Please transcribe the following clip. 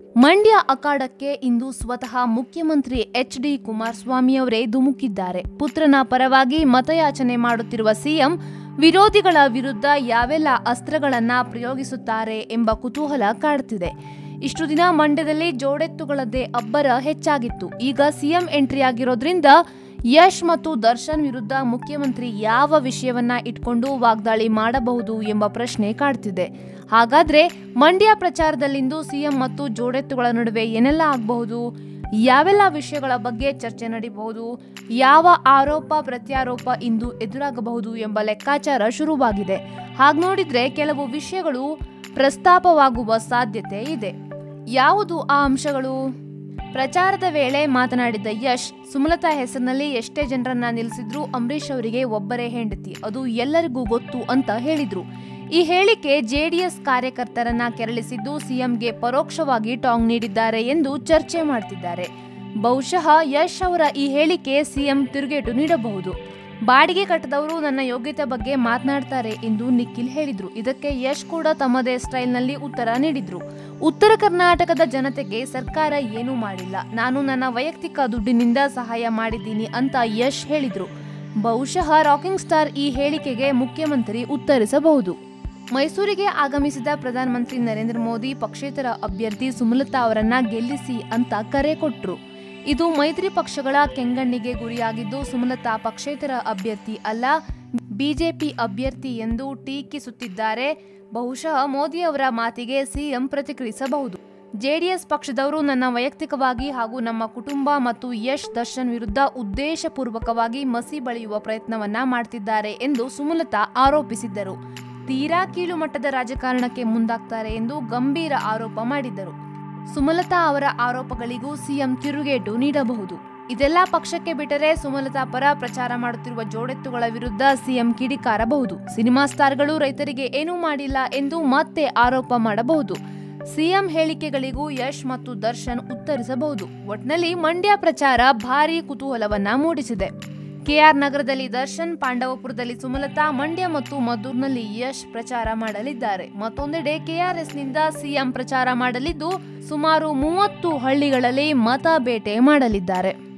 ಮಂಡ್ಯ ಅಖಾಡಕ್ಕೆ ಇಂದು ಸ್ವತಃ ಮುಖ್ಯಮಂತ್ರಿ H D ಕುಮಾರಸ್ವಾಮಿಯವರೇ ಧುಮುಕಿದ್ದಾರೆ ಪುತ್ರನ ಪರವಾಗಿ ಮತಯಾಚನೆ ಮಾಡುತ್ತಿರುವ ಸಿಎಂ ವಿರೋಧಿಗಳ ವಿರುದ್ಧ ಯಾವೆಲ್ಲ ಅಸ್ತ್ರಗಳನ್ನ ಪ್ರಯೋಗಿಸುತ್ತಾರೆ ಎಂಬ ಕುತೂಹಲ ಕಾಡ್ತಿದೆ ಇಷ್ಟು ದಿನ ಮಂಡ್ಯದಲ್ಲಿ ಜೋಡೆತ್ತುಗಳದ್ದೇ ಅಬ್ಬರ ಹೆಚ್ಚಾಗಿತ್ತು ಈಗ ಸಿಎಂ ಎಂಟ್ರಿ ಆಗಿರೋದ್ರಿಂದ ಯಶ್ ಮತ್ತು ದರ್ಶನ್ ವಿರುದ್ಧ ಮುಖ್ಯಮಂತ್ರಿ ಯಾವ ವಿಷಯವನ್ನ ಇಟ್ಕೊಂಡು ವಾಗ್ದಾಳಿ ಮಾಡಬಹುದು ಎಂಬ ಪ್ರಶ್ನೆ ಕಾಡ್ತಿದೆ ಹಾಗಾದ್ರೆ ಮಂಡ್ಯ ಪ್ರಚಾರದಲ್ಲಿಂದು ಸಿಎಂ ಮತ್ತು ಜೋಡೆತ್ತುಗಳ ನಡುವೆ ಏನೆಲ್ಲ ಆಗಬಹುದು ಯಾವೆಲ್ಲ ವಿಷಯಗಳ ಬಗ್ಗೆ ಚರ್ಚೆ ನಡೀಬಹುದು ಯಾವ ಆರೋಪ ಪ್ರತ್ಯಾರೋಪ ಇಂದು ಎದುರಾಗಬಹುದು ಎಂಬ ಲೆಕ್ಕಾಚಾರ ಶುರುವಾಗಿದೆ ಹಾಗೆ ನೋಡಿದ್ರೆ ಕೆಲವು ವಿಷಯಗಳು ಪ್ರಸ್ತಾಪವಾಗುವ ಸಾಧ್ಯತೆ ಇದೆ ಯಾವುದು ಆ ಅಂಶಗಳು ಪ್ರಚಾರದ ವೇಳೆ ಮಾತನಾಡಿದ ಯಶ್ ಸುಮಲತಾ ಹೆಸರಿನಲ್ಲಿ ಎಷ್ಟೇ ಜನರನ್ನ ನಿಲ್ಲಿಸಿದ್ರು ಅಂಬರೀಶ್ ಅವರಿಗೆ ಒಬ್ಬರೇ ಹೆಂಡತಿ ಅದು ಎಲ್ಲರಿಗೂ ಗೊತ್ತು ಅಂತ ಹೇಳಿದ್ರು ಈ ಹೇಳಿಕೆ ಜೆಡಿಎಸ್ ಕಾರ್ಯಕರ್ತರನ್ನ ಕೆರಳಿಸಿದ್ದು ಸಿಎಂಗೆ ಪರೋಕ್ಷವಾಗಿ ಟಾಂಗ್ ನೀಡಿದ್ದಾರೆ ಎಂದು ಚರ್ಚೆ ಮಾಡ್ತಿದ್ದಾರೆ ಬಹುಶಃ ಯಶ್ ಅವರ ಈ ಹೇಳಿಕೆ ಸಿಎಂ ತಿರುಗೇಟು ನೀಡಬಹುದು ಬಾಡಿಗೆ ಕಟ್ಟದವರು ನನ್ನ ಯೋಗ್ಯತೆ ಬಗ್ಗೆ ಮಾತನಾಡ್ತಾರೆ ಎಂದು ನಿಖಿಲ್ ಹೇಳಿದ್ರು ಇದಕ್ಕೆ ಯಶ್ ಕೂಡ ತಮ್ಮದೇ ಸ್ಟೈಲ್ನಲ್ಲಿ ಉತ್ತರ ನೀಡಿದ್ರು ಉತ್ತರ ಕರ್ನಾಟಕದ ಜನತೆಗೆ ಸರ್ಕಾರ ಏನೂ ಮಾಡಿಲ್ಲ ನಾನು ನನ್ನ ವೈಯಕ್ತಿಕ ದುಡ್ಡಿನಿಂದ ಸಹಾಯ ಮಾಡಿದ್ದೀನಿ ಅಂತ ಯಶ್ ಹೇಳಿದ್ರು ಬಹುಶಃ ರಾಕಿಂಗ್ ಸ್ಟಾರ್ ಈ ಹೇಳಿಕೆಗೆ ಮುಖ್ಯಮಂತ್ರಿ ಉತ್ತರಿಸಬಹುದು ಮೈಸೂರಿಗೆ ಆಗಮಿಸಿದ ಪ್ರಧಾನಮಂತ್ರಿ ನರೇಂದ್ರ ಮೋದಿ ಪಕ್ಷೇತರ ಅಭ್ಯರ್ಥಿ ಸುಮಲತಾ ಅವರನ್ನ ಗೆಲ್ಲಿಸಿ ಅಂತ ಕರೆ ಕೊಟ್ರು ಇದು ಮೈತ್ರಿ ಪಕ್ಷಗಳ ಕೆಂಗಣ್ಣಿಗೆ ಗುರಿಯಾಗಿದ್ದು ಸುಮಲತಾ ಪಕ್ಷೇತರ ಅಭ್ಯರ್ಥಿ ಅಲ್ಲ ಬಿಜೆಪಿ ಅಭ್ಯರ್ಥಿ ಎಂದು ಟೀಕಿಸುತ್ತಿದ್ದಾರೆ ಬಹುಶಃ ಮೋದಿ ಅವರ ಮಾತಿಗೆ ಸಿಎಂ ಪ್ರತಿಕ್ರಿಯಿಸಬಹುದು ಜೆಡಿಎಸ್ ಪಕ್ಷದವರು ನನ್ನ ವೈಯಕ್ತಿಕವಾಗಿ ಹಾಗೂ ನಮ್ಮ ಕುಟುಂಬ ಮತ್ತು ಯಶ್ ದರ್ಶನ್ ವಿರುದ್ಧ ಉದ್ದೇಶಪೂರ್ವಕವಾಗಿ ಮಸಿ ಬಳಿಯುವ ಪ್ರಯತ್ನವನ್ನ ಮಾಡ್ತಿದ್ದಾರೆ ಎಂದು ಸುಮಲತಾ ಆರೋಪಿಸಿದ್ದರು ತೀರಾ ಕೀಳು ಮಟ್ಟದ ರಾಜಕಾರಣಕ್ಕೆ ಮುಂದಾಗ್ತಾರೆ ಎಂದು ಗಂಭೀರ ಆರೋಪ ಮಾಡಿದ್ದರು ಸುಮಲತಾ ಅವರ ಆರೋಪಗಳಿಗೂ ಸಿಎಂ ತಿರುಗೇಟು ನೀಡಬಹುದು ಇದೆಲ್ಲ ಪಕ್ಷಕ್ಕೆ ಬಿಟ್ಟರೆ ಸುಮಲತಾ ಪರ ಪ್ರಚಾರ ಮಾಡುತ್ತಿರುವ ಜೋಡೆತ್ತುಗಳ ವಿರುದ್ಧ ಸಿಎಂ ಕಿಡಿಕಾರಬಹುದು ಸಿನಿಮಾ ಸ್ಟಾರ್ಗಳು ರೈತರಿಗೆ ಏನೂ ಮಾಡಿಲ್ಲ ಎಂದು ಮತ್ತೆ ಆರೋಪ ಮಾಡಬಹುದು ಸಿಎಂ ಹೇಳಿಕೆಗಳಿಗೂ ಯಶ್ ಮತ್ತು ದರ್ಶನ್ ಉತ್ತರಿಸಬಹುದು ಒಟ್ನಲ್ಲಿ ಮಂಡ್ಯ ಪ್ರಚಾರ ಭಾರೀ ಕುತೂಹಲವನ್ನ ಮೂಡಿಸಿದೆ ಕೆಆರ್ ನಗರದಲ್ಲಿ ದರ್ಶನ್ ಪಾಂಡವಪುರದಲ್ಲಿ ಸುಮಲತಾ ಮಂಡ್ಯ ಮತ್ತು ಮದ್ದೂರಿನಲ್ಲಿ ಯಶ್ ಪ್ರಚಾರ ಮಾಡಲಿದ್ದಾರೆ ಮತ್ತೊಂದೆಡೆ ಕೆಆರ್ಎಸ್ನಿಂದ ಸಿಎಂ ಪ್ರಚಾರ ಮಾಡಲಿದ್ದು ಸುಮಾರು ಮೂವತ್ತು ಹಳ್ಳಿಗಳಲ್ಲಿ ಮತ ಬೇಟೆ ಮಾಡಲಿದ್ದಾರೆ